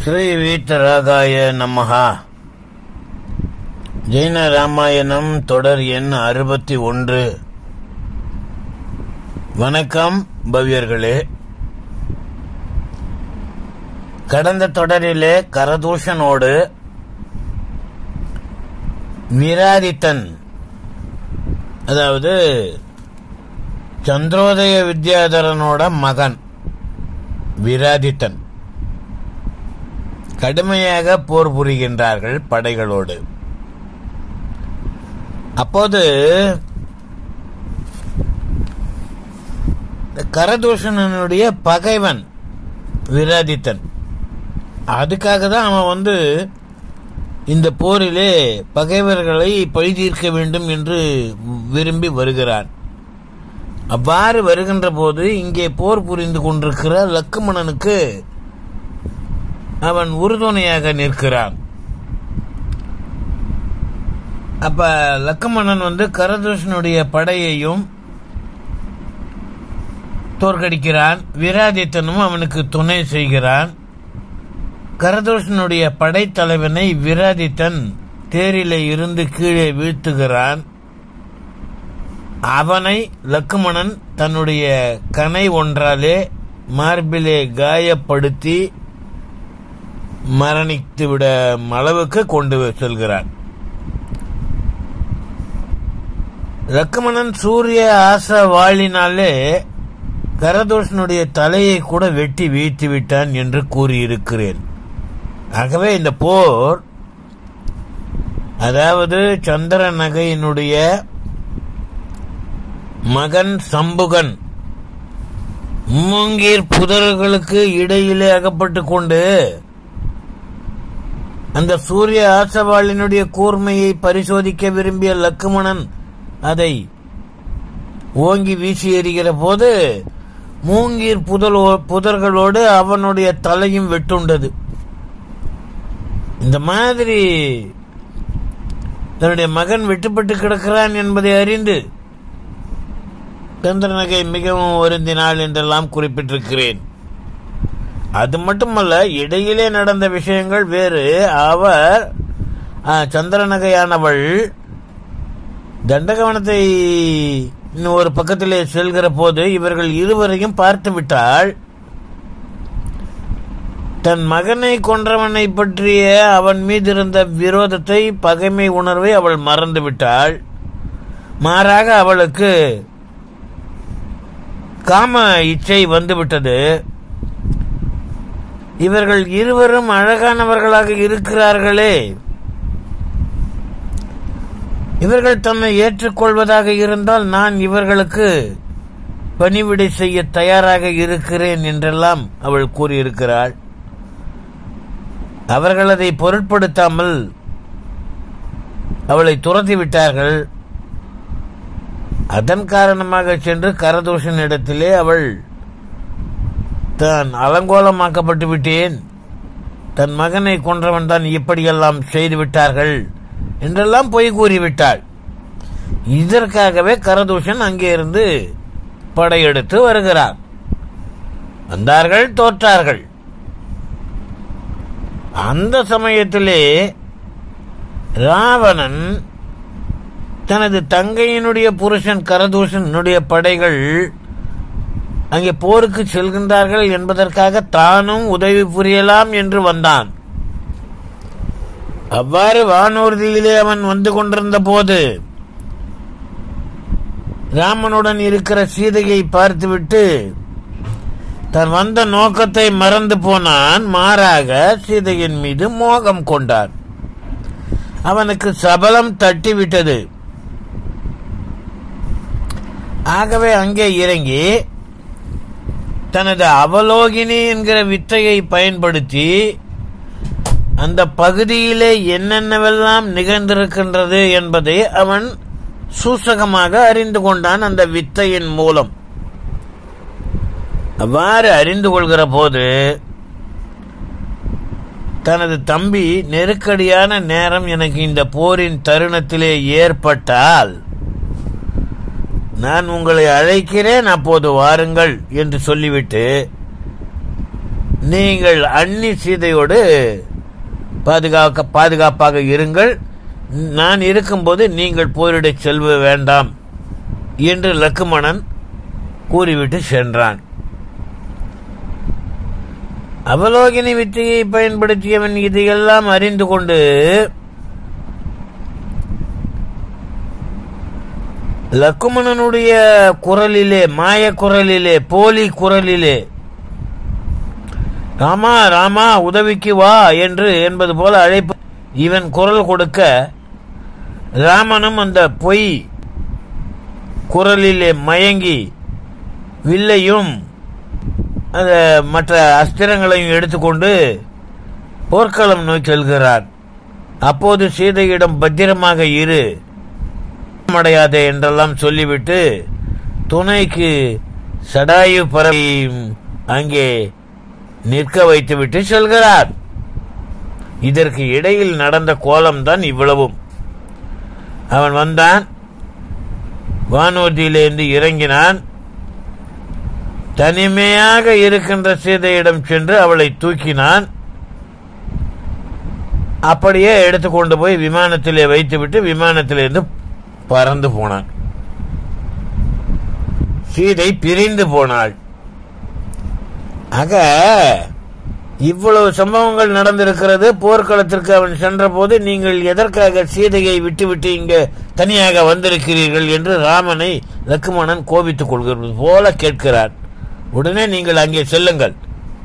ஸ்ரீ வீத்தராகாய நமஹா ஜெயின ராமாயணம் தொடர் எண் அறுபத்தி ஒன்று வணக்கம் பவ்யர்களே கடந்த தொடரிலே கரதூஷனோடு விராதித்தன் அதாவது சந்திரோதய வித்யாதரனோட மகன் விராதித்தன் கடுமையாக போர் புரிகின்றார்கள் படைகளோடு அப்போது இந்த கரதூஷணனுடைய பகைவன் விராதித்தன் அதுக்காக தான் அவன் வந்து இந்த போரிலே பகைவர்களை பழி தீர்க்க வேண்டும் என்று விரும்பி வருகிறான் அவ்வாறு வருகின்ற போது இங்கே போர் புரிந்து கொண்டிருக்கிற லக்குமணனுக்கு அவன் உறுதுணையாக நிற்கிறான் அப்ப லக்குமணன் வந்து கரதூஷனுடைய படையையும் தோற்கடிக்கிறான் விராதித்தனும் அவனுக்கு துணை செய்கிறான் கரதூஷனுடைய படைத்தலைவனை விராதித்தன் தேரிலே இருந்து கீழே வீழ்த்துகிறான் அவனை லக்குமணன் தன்னுடைய கனை ஒன்றாலே மார்பிலே காயப்படுத்தி மரணித்து விட அளவுக்கு கொண்டு செல்கிறான் லக்குமணன் சூரிய ஆச வாழினாலே கரதோஷனுடைய தலையை கூட வெட்டி வீழ்த்தி விட்டான் என்று கூறியிருக்கிறேன் ஆகவே இந்த போர் அதாவது சந்திர நகையினுடைய மகன் சம்புகன் மூங்கீர் புதர்களுக்கு இடையிலே அகப்பட்டு கொண்டு அந்த சூரிய ஆசவாளினுடைய கூர்மையை பரிசோதிக்க விரும்பிய லக்குமணன் அதை ஓங்கி வீசி எறிகிற போது மூங்கீர் புதல் புதர்களோடு அவனுடைய தலையும் வெட்டுண்டது இந்த மாதிரி தன்னுடைய மகன் வெட்டுப்பட்டு கிடக்கிறான் என்பதை அறிந்து சந்திரநகை மிகவும் வருந்தினாள் என்றெல்லாம் குறிப்பிட்டிருக்கிறேன் அது மட்டுமல்ல இடையிலே நடந்த விஷயங்கள் வேறு அவர் சந்திரநகையானவள் தண்டகவனத்தை ஒரு பக்கத்திலே செல்கிற போது இவர்கள் இருவரையும் பார்த்து விட்டால் தன் மகனை கொன்றவனை பற்றிய அவன் மீது இருந்த விரோதத்தை பகைமை உணர்வை அவள் மறந்து விட்டாள் மாறாக அவளுக்கு காம இச்சை வந்துவிட்டது இவர்கள் இருவரும் அழகானவர்களாக இருக்கிறார்களே இவர்கள் தம்மை ஏற்றுக்கொள்வதாக இருந்தால் நான் இவர்களுக்கு பணிவிடை செய்ய தயாராக இருக்கிறேன் என்றெல்லாம் அவள் கூறியிருக்கிறாள் அவர்கள் அதை பொருட்படுத்தாமல் அவளை துரத்தி விட்டார்கள் அதன் காரணமாக சென்று கரதோஷன் இடத்திலே அவள் தான் அலங்கோலமாக்கப்பட்டு விட்டேன் தன் மகனை கொன்றவன் தான் இப்படியெல்லாம் செய்து விட்டார்கள் என்றெல்லாம் பொய் கூறிவிட்டாள் இதற்காகவே கரதூஷன் அங்கே இருந்து படையெடுத்து வருகிறார் வந்தார்கள் தோற்றார்கள் அந்த சமயத்திலே ராவணன் தனது தங்கையினுடைய புருஷன் கரதூஷனுடைய படைகள் அங்கே போருக்கு செல்கின்றார்கள் என்பதற்காக தானும் உதவி புரியலாம் என்று வந்தான் அவ்வாறு வானூர்தியிலே அவன் வந்து கொண்டிருந்த போது ராமனுடன் இருக்கிற சீதையை பார்த்துவிட்டு தன் வந்த நோக்கத்தை மறந்து போனான் மாறாக சீதையின் மீது மோகம் கொண்டான் அவனுக்கு சபலம் தட்டிவிட்டது ஆகவே அங்கே இறங்கி தனது அவலோகினி என்கிற வித்தையை பயன்படுத்தி அந்த பகுதியிலே என்னென்னவெல்லாம் நிகழ்ந்திருக்கின்றது என்பதை அவன் சூசகமாக அறிந்து கொண்டான் அந்த வித்தையின் மூலம் அவ்வாறு அறிந்து கொள்கிற போது தனது தம்பி நெருக்கடியான நேரம் எனக்கு இந்த போரின் தருணத்திலே ஏற்பட்டால் நான் உங்களை அழைக்கிறேன் அப்போது வாருங்கள் என்று சொல்லிவிட்டு நீங்கள் அன்னி சீதையோடு பாதுகாக்க பாதுகாப்பாக இருங்கள் நான் இருக்கும்போது நீங்கள் போரிடச் செல்வ வேண்டாம் என்று லக்குமணன் கூறிவிட்டு சென்றான் அவலோகினி வித்தையை பயன்படுத்தியவன் இதையெல்லாம் அறிந்து கொண்டு லக்குமணனுடைய குரலிலே மாய குரலிலே போலி குரலிலே ராமா ராமா உதவிக்கு வா என்று என்பது போல அழைப்பு இவன் குரல் கொடுக்க ராமனும் அந்த பொய் குரலிலே மயங்கி வில்லையும் அந்த மற்ற அஸ்திரங்களையும் எடுத்துக்கொண்டு போர்க்களம் நோக்கி செல்கிறான் அப்போது சீதையிடம் பத்திரமாக இரு அடையாதே என்றெல்லாம் சொல்லிவிட்டு துணைக்கு சடாயு பறவையும் அங்கே நிற்க வைத்துவிட்டு செல்கிறார் இதற்கு இடையில் நடந்த கோலம்தான் இவ்வளவும் அவன் வந்தான் வானூர்தியிலிருந்து இறங்கினான் தனிமையாக இருக்கின்ற சீதையிடம் சென்று அவளை தூக்கினான் அப்படியே எடுத்துக்கொண்டு போய் விமானத்திலே வைத்துவிட்டு விமானத்திலிருந்து பறந்து போனான் சீதை பிரிந்து போனாள் ஆக இவ்வளவு சம்பவங்கள் நடந்திருக்கிறது போர்க்களத்திற்கு அவன் சென்றபோது நீங்கள் எதற்காக சீதையை விட்டுவிட்டு இங்க தனியாக வந்திருக்கிறீர்கள் என்று ராமனை லக்குமணன் கோபித்துக் கொள்கிறது போல கேட்கிறார் உடனே நீங்கள் அங்கே செல்லுங்கள்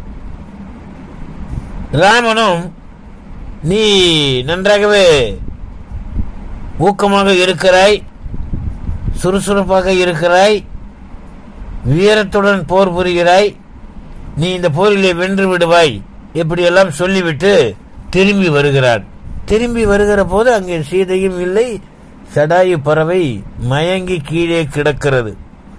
ராமனும் நீ நன்றாகவே ஊக்கமாக இருக்கிறாய் சுறுசுறுப்பாக இருக்கிறாய் வீரத்துடன் போர் புரிகிறாய் நீ இந்த போரிலே வென்று விடுவாய் இப்படியெல்லாம் சொல்லிவிட்டு திரும்பி வருகிறான் திரும்பி வருகிற போது அங்கே சீதையும் இல்லை சடாயு பறவை மயங்கி கீழே கிடக்கிறது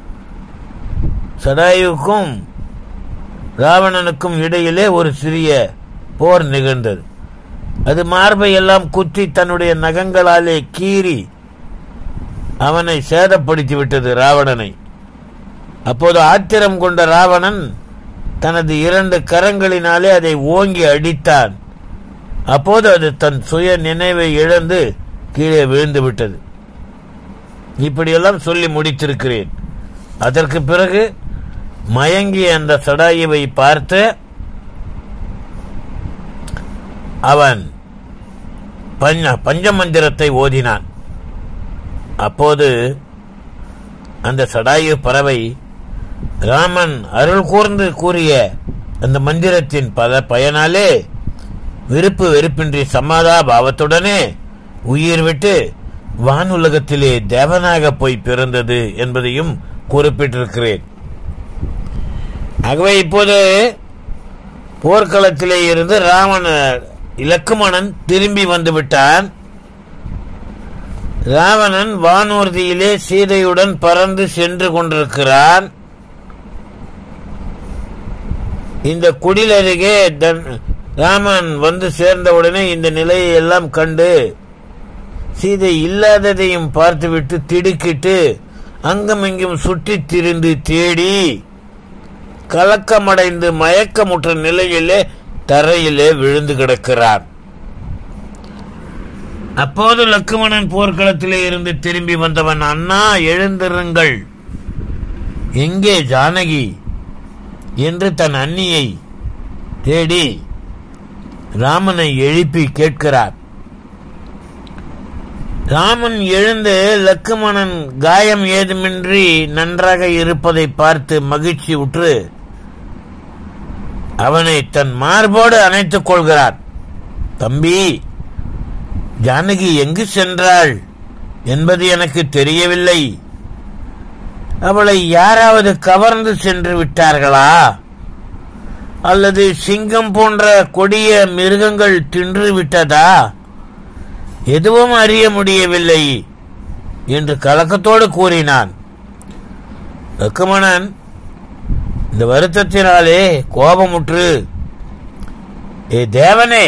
சடாயுக்கும் ராவணனுக்கும் இடையிலே ஒரு சிறிய போர் நிகழ்ந்தது அது மார்பை எல்லாம் குத்தி தன்னுடைய நகங்களாலே கீறி அவனை சேதப்படுத்தி விட்டது ராவணனை அப்போது ஆத்திரம் கொண்ட ராவணன் தனது இரண்டு கரங்களினாலே அதை ஓங்கி அடித்தான் அப்போது அது தன் சுய நினைவை இழந்து கீழே விழுந்து விட்டது இப்படியெல்லாம் சொல்லி முடித்திருக்கிறேன் அதற்கு பிறகு மயங்கிய அந்த சடாயுவை பார்த்து அவன் பஞ்ச பஞ்சமந்திரத்தை ஓதினான் அப்போது அந்த சடாயு பறவை ராமன் அருள் கூர்ந்து கூறிய அந்த மந்திரத்தின் பல பயனாலே விருப்பு வெறுப்பின்றி சமாதா பாவத்துடனே உயிர் விட்டு வானுலகத்திலே தேவனாக போய் பிறந்தது என்பதையும் குறிப்பிட்டிருக்கிறேன் ஆகவே இப்போது போர்க்களத்திலே இருந்து ராமன் இலக்குமணன் திரும்பி வந்து விட்டான் ராவணன் வானூர்தியிலே சீதையுடன் பறந்து சென்று கொண்டிருக்கிறான் இந்த குடில் அருகே தன் ராமன் வந்து சேர்ந்தவுடனே இந்த நிலையை எல்லாம் கண்டு சீதை இல்லாததையும் பார்த்துவிட்டு திடுக்கிட்டு அங்குமிங்கும் சுற்றித் திரிந்து தேடி கலக்கமடைந்து மயக்கமுற்ற நிலையிலே தரையிலே விழுந்து கிடக்கிறான் அப்போது லக்குமணன் போர்க்களத்திலே இருந்து திரும்பி வந்தவன் அண்ணா எழுந்திருங்கள் எங்கே ஜானகி என்று தன் அண்ணியை தேடி ராமனை எழுப்பி கேட்கிறார் ராமன் எழுந்து லக்குமணன் காயம் ஏதுமின்றி நன்றாக இருப்பதை பார்த்து மகிழ்ச்சி உற்று அவனை தன் மார்போடு அணைத்துக் கொள்கிறார் தம்பி ஜானகி எங்கு சென்றாள் என்பது எனக்கு தெரியவில்லை அவளை யாராவது கவர்ந்து சென்று விட்டார்களா அல்லது சிங்கம் போன்ற கொடிய மிருகங்கள் தின்று விட்டதா எதுவும் அறிய முடியவில்லை என்று கலக்கத்தோடு கூறினான் லக்குமணன் இந்த வருத்தத்தினாலே கோபமுற்று ஏ தேவனே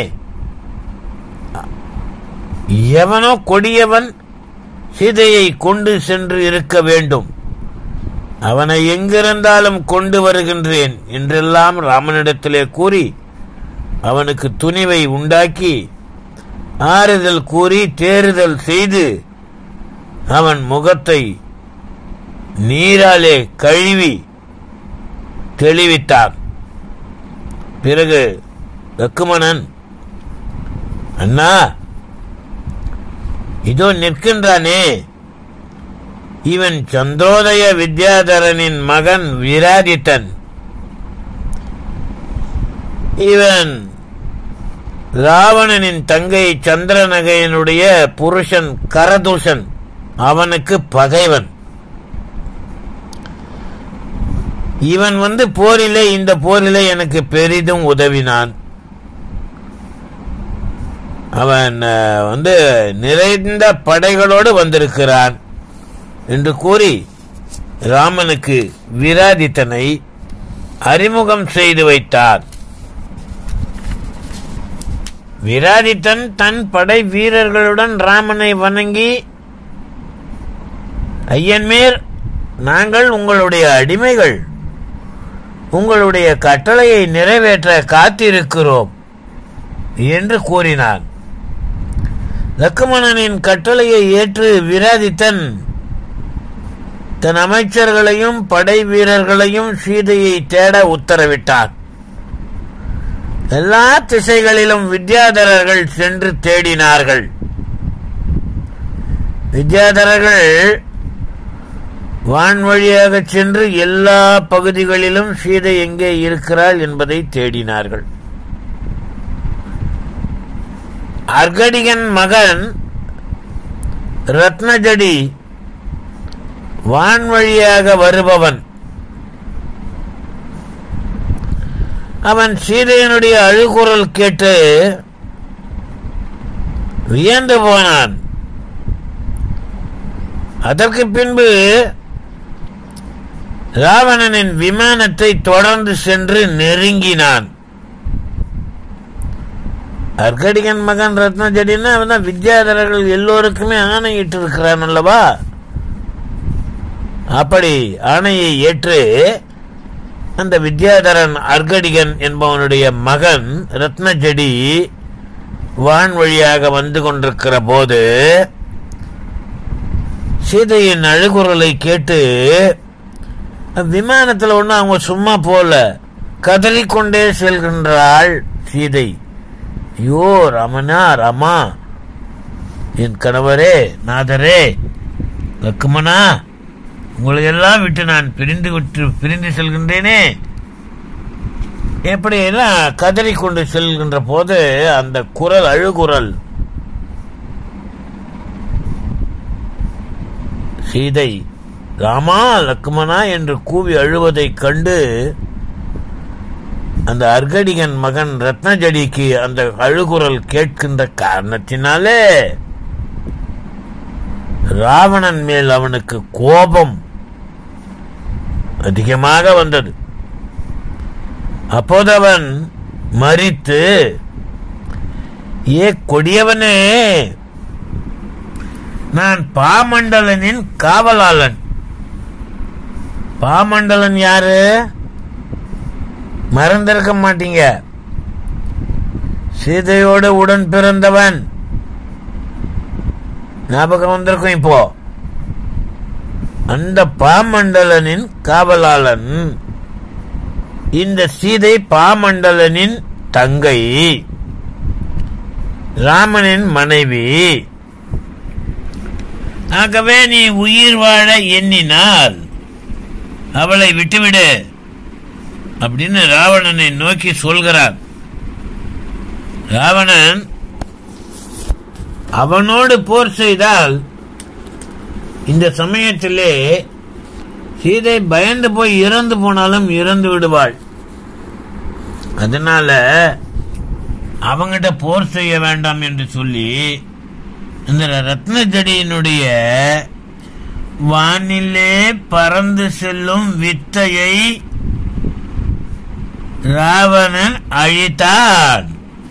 எவனோ கொடியவன் சீதையை கொண்டு சென்று இருக்க வேண்டும் அவனை எங்கிருந்தாலும் கொண்டு வருகின்றேன் என்றெல்லாம் ராமனிடத்திலே கூறி அவனுக்கு துணிவை உண்டாக்கி ஆறுதல் கூறி தேறுதல் செய்து அவன் முகத்தை நீராலே கழுவி தெளிவித்தார் பிறகு லக்குமணன் அண்ணா இதோ நிற்கின்றானே இவன் சந்திரோதய வித்யாதரனின் மகன் விராதித்தன் இவன் ராவணனின் தங்கை சந்திரநகையனுடைய புருஷன் கரதூஷன் அவனுக்கு பகைவன் இவன் வந்து போரிலே இந்த போரிலே எனக்கு பெரிதும் உதவினான் அவன் அஹ், வந்து நிறைந்த படைகளோடு வந்திருக்கிறான் என்று கூறி ராமனுக்கு விராதித்தனை அறிமுகம் செய்து வைத்தார் விராதித்தன் தன் படை வீரர்களுடன் ராமனை வணங்கி ஐயன்மேர் நாங்கள் உங்களுடைய அடிமைகள் உங்களுடைய கட்டளையை நிறைவேற்ற காத்திருக்கிறோம் என்று கூறினான் லக்குமணனின் கட்டளையை ஏற்று விராதித்தன் தன் அமைச்சர்களையும் படை வீரர்களையும் சீதையை தேட உத்தரவிட்டார் எல்லா திசைகளிலும் வித்யாதரர்கள் சென்று தேடினார்கள் வித்யாதரர்கள் வான்வழியாக சென்று எல்லா பகுதிகளிலும் சீதை எங்கே இருக்கிறாள் என்பதை தேடினார்கள் அர்கடிகன் மகன் ரத்னஜடி வான்வழியாக வருபவன் அவன் சீதையனுடைய அழுகுரல் கேட்டு வியந்து போனான் அதற்கு பின்பு ராவணனின் விமானத்தை தொடர்ந்து சென்று நெருங்கினான் அர்கடிகன் மகன் ரத்னஜடின்னா அவன் தான் வித்யாதரர்கள் எல்லோருக்குமே ஆணையிட்டு இருக்கிறான் அல்லவா அப்படி ஆணையை ஏற்று அந்த வித்யாதரன் அர்கடிகன் என்பவனுடைய மகன் ரத்னஜடி வான் வழியாக வந்து கொண்டிருக்கிற போது சீதையின் அழுகுரலை கேட்டு விமானத்தில் ஒன்றும் அவங்க சும்மா போல கதறிக்கொண்டே செல்கின்றாள் சீதை ஐயோ ரமணா ரமா என் கணவரே நாதரே லக்குமணா உங்களை எல்லாம் விட்டு நான் பிரிந்து விட்டு பிரிந்து செல்கின்றேனே எப்படி எல்லாம் கதறிக்கொண்டு செல்கின்ற போது அந்த குரல் அழுகுரல் சீதை ராமா லக்குமணா என்று கூவி அழுவதைக் கண்டு அந்த அர்கடிகன் மகன் ரத்னஜடிக்கு அந்த அழுகுரல் கேட்கின்ற காரணத்தினாலே ராவணன் மேல் அவனுக்கு கோபம் அதிகமாக வந்தது அப்போது அவன் மறித்து ஏ கொடியவனே நான் பாமண்டலனின் காவலாளன் பாமண்டலன் யாரு மறந்திருக்க மாட்டீங்க சீதையோடு உடன் பிறந்தவன் ஞாபகம் வந்திருக்கும் இப்போ அந்த பாமண்டலனின் காவலாளன் இந்த சீதை பாமண்டலனின் தங்கை ராமனின் மனைவி ஆகவே நீ உயிர் வாழ எண்ணினால் அவளை விட்டுவிடு அப்படின்னு ராவணனை நோக்கி சொல்கிறார் ராவணன் அவனோடு போர் செய்தால் இந்த சமயத்திலே சீதை பயந்து போய் இறந்து போனாலும் இறந்து விடுவாள் அதனால அவங்கிட்ட போர் செய்ய வேண்டாம் என்று சொல்லி இந்த ரத்னஜடியினுடைய வானிலே பறந்து செல்லும் வித்தையை ராவணன் அழித்தான்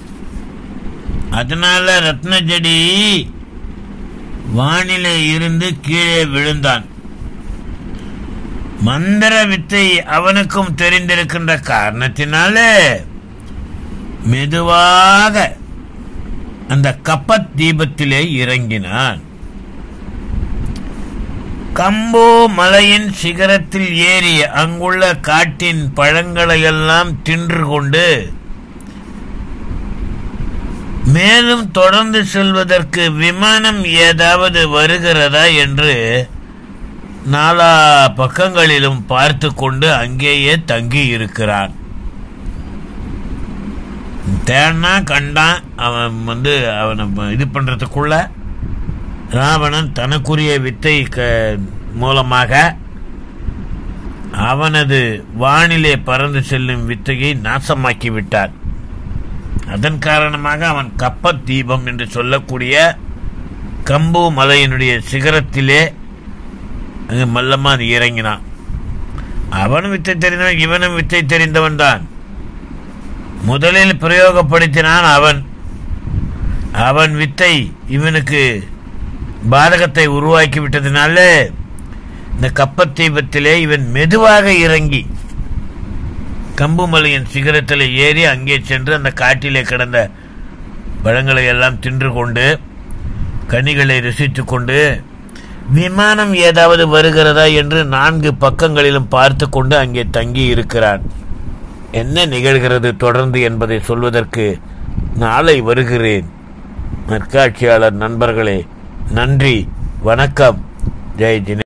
அதனால ரத்னஜடி வானிலே இருந்து கீழே விழுந்தான் மந்திர வித்தை அவனுக்கும் தெரிந்திருக்கின்ற காரணத்தினாலே மெதுவாக அந்த கப்பத் தீபத்திலே இறங்கினான் கம்போ மலையின் சிகரத்தில் ஏறி அங்குள்ள காட்டின் பழங்களையெல்லாம் தின்று கொண்டு மேலும் தொடர்ந்து செல்வதற்கு விமானம் ஏதாவது வருகிறதா என்று நாலா பக்கங்களிலும் பார்த்து கொண்டு அங்கேயே தங்கி இருக்கிறான் தேனா கண்டான் அவன் வந்து அவனை இது பண்றதுக்குள்ள ராவணன் தனக்குரிய வித்தை க மூலமாக அவனது வானிலே பறந்து செல்லும் வித்தையை நாசமாக்கி விட்டான் அதன் காரணமாக அவன் கப்பத் தீபம் என்று சொல்லக்கூடிய கம்பு மலையினுடைய சிகரத்திலே அங்கு மல்லமா அது இறங்கினான் அவனும் வித்தை தெரிந்தவன் இவனும் வித்தை தெரிந்தவன் தான் முதலில் பிரயோகப்படுத்தினான் அவன் அவன் வித்தை இவனுக்கு பாதகத்தை உருவாக்கி விட்டதினால இந்த கப்பத் தீபத்திலே இவன் மெதுவாக இறங்கி கம்புமலையின் சிகரத்தில் ஏறி அங்கே சென்று அந்த காட்டிலே கிடந்த பழங்களை எல்லாம் தின்று கொண்டு கனிகளை ருசித்து கொண்டு விமானம் ஏதாவது வருகிறதா என்று நான்கு பக்கங்களிலும் பார்த்து கொண்டு அங்கே தங்கி இருக்கிறான் என்ன நிகழ்கிறது தொடர்ந்து என்பதை சொல்வதற்கு நாளை வருகிறேன் நற்காட்சியாளர் நண்பர்களே நன்றி வணக்கம் ஜெய் ஜினே